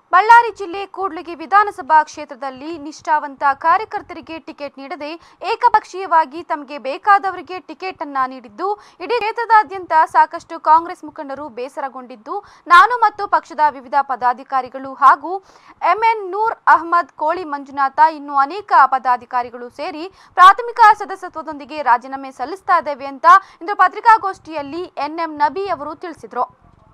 ಬಳ್ಳಾರಿ ಜಿಲ್ಲೆ ಕೂಡ್ಲಿಗಿ ವಿಧಾನಸಭಾ ಕ್ಷೇತ್ರದಲ್ಲಿ ನಿಷ್ಠಾವಂತ ಕಾರ್ಯಕರ್ತರಿಗೆ ಟಿಕೆಟ್ ನೀಡದೆ ಏಕಪಕ್ಷೀಯವಾಗಿ ತಮಗೆ ಬೇಕಾದವರಿಗೆ ಟಿಕೆಟ್ ಅನ್ನ ನೀಡಿದ್ದು ಇಡೀ ಕ್ಷೇತ್ರದಾದ್ಯಂತ ಸಾಕಷ್ಟು ಕಾಂಗ್ರೆಸ್ ಮುಖಂಡರು ಬೇಸರಗೊಂಡಿದ್ದು ನಾನು ಮತ್ತು ಪಕ್ಷದ ವಿವಿಧ ಪದಾಧಿಕಾರಿಗಳು ಹಾಗೂ ಎಂಎನ್ ನೂರ್ ಅಹಮದ್ ಕೋಳಿ ಮಂಜುನಾಥ ಇನ್ನು ಅನೇಕ ಪದಾಧಿಕಾರಿಗಳು ಸೇರಿ ಪ್ರಾಥಮಿಕ ಸದಸ್ಯತ್ವದೊಂದಿಗೆ ರಾಜೀನಾಮೆ ಸಲ್ಲಿಸ್ತಾ ಇದ್ದೇವೆ ಅಂತ ಇಂದು ಪತ್ರಿಕಾಗೋಷ್ಠಿಯಲ್ಲಿ ಎನ್ಎಂ ನಬಿ ಅವರು ತಿಳಿಸಿದರು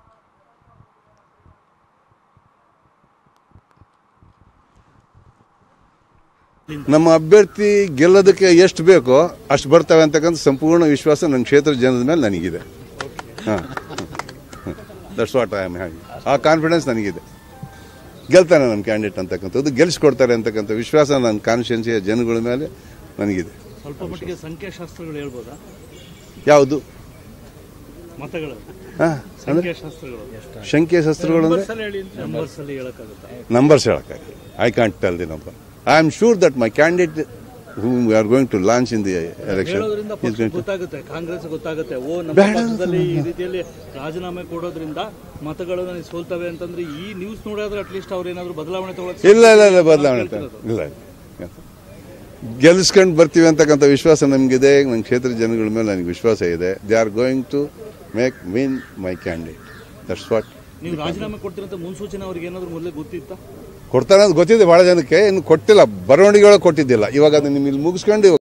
ನಮ್ಮ ಅಭ್ಯರ್ಥಿ ಗೆಲ್ಲೋದಕ್ಕೆ ಎಷ್ಟು ಬೇಕೋ ಅಷ್ಟು ಬರ್ತವೆ ಅಂತಕ್ಕಂಥ ಸಂಪೂರ್ಣ ವಿಶ್ವಾಸ ನನ್ನ ಕ್ಷೇತ್ರ ಜನದ ಮೇಲೆ ನನಗಿದೆ ಹಾಂ ದಟ್ಸ್ ವಾಟ್ ಐ ಆಮ್ ಹ್ಯಾವಿ ಆ ಕಾನ್ಫಿಡೆನ್ಸ್ ನನಗಿದೆ ಗೆಲ್ತಾನೆ ನಮ್ಮ ಕ್ಯಾಂಡಿಡೇಟ್ ಅಂತಕ್ಕಂಥದ್ದು ಗೆಲ್ಲಿಸ್ಕೊಡ್ತಾರೆ ಅಂತಕ್ಕಂಥ ವಿಶ್ವಾಸ ನನ್ನ ಕಾನ್ಸ್ಟಿಟ್ಯೂನ್ಸಿಯ ಜನಗಳ ಮೇಲೆ ನನಗಿದೆ ಸ್ವಲ್ಪ ಮಟ್ಟಿಗೆ ಸಂಖ್ಯಾಶಾಸ್ತ್ರಗಳು ಹೇಳ್ಬೋದಾ ಯಾವುದು ಮತಗಳು ಹಾಂ ಅಂದರೆ ಸಂಖ್ಯಾಶಾಸ್ತ್ರಗಳು ಶಂಕೆ ಶಸ್ತ್ರಗಳು ಅಂದರೆ ನಂಬರ್ಸ್ ಅಲ್ಲಿ ಹೇಳಕ್ಕಾಗುತ್ತಾ ನಂಬರ್ಸ್ ಹೇಳಕ್ಕಾಗಿ I can't tell the number I am sure that my candidate who we are going to launch in the election ಹೇಳೋದ್ರಿಂದ ಪಕ್ಷ ಗೊತ್ತಾಗುತ್ತೆ ಕಾಂಗ್ರೆಸ್ ಗೊತ್ತಾಗುತ್ತೆ ಓ ನಮ್ಮ ಬೇಡ ಪಕ್ಷದಲ್ಲಿ ಈ ರೀತಿಯಲ್ಲಿ ರಾಜೀನಾಮೆ ಕೊಡೋದ್ರಿಂದ ಮತಗಳು ನನಗೆ ಸೋಲ್ತವೆ ಅಂತಂದ್ರೆ ಈ ನ್ಯೂಸ್ ನೋಡಿದ್ರೆ ಅಟ್ಲೀಸ್ಟ್ ಅವ್ರು ಏನಾದ್ರು ಬದಲಾವಣೆ ತಗೊಳಕ್ ಇಲ್ಲ ಇಲ್ಲ ಇಲ್ಲ ಬದಲಾವಣೆ ತ- ಇಲ್ಲ ಇಲ್ಲ. ಗೆಲ್ಲಿಸ್ಕೊಂಡು ಬರ್ತೀವಿ ಅಂತಕ್ಕಂಥ ವಿಶ್ವಾಸ ನಮಗಿದೆ ನನ್ನ ಕ್ಷೇತ್ರ ಜನಗಳ ಮೇಲೆ ನನಗೆ ವಿಶ್ವಾಸ ಇದೆ they are going to make win my candidate that's what ನೀವು ರಾಜೀನಾಮೆ ಕೊಡ್ತೀರಂತ ಮುನ್ಸೂಚನೆ ಅವ್ರಿಗೆ ಏನಾದ್ರು ಮೊದಲೇ ಗೊತ್ತಿತ್ತಾ ಕೊಡ್ತಾರೆ ಅಂತ ಗೊತ್ತಿದೆ ಭಾಳ ಜನಕ್ಕೆ ಇನ್ನು ಕೊಟ್ಟಿಲ್ಲ ಬರವಣಿಗೆಗಳು ಕೊಟ್ಟಿದ್ದಿಲ್ಲ ಇವಾಗ ಅದನ್ನ ನಿಮ್ಗೆ ಇಲ್ಲಿ ಮುಗಿಸ್ಕೊಂಡು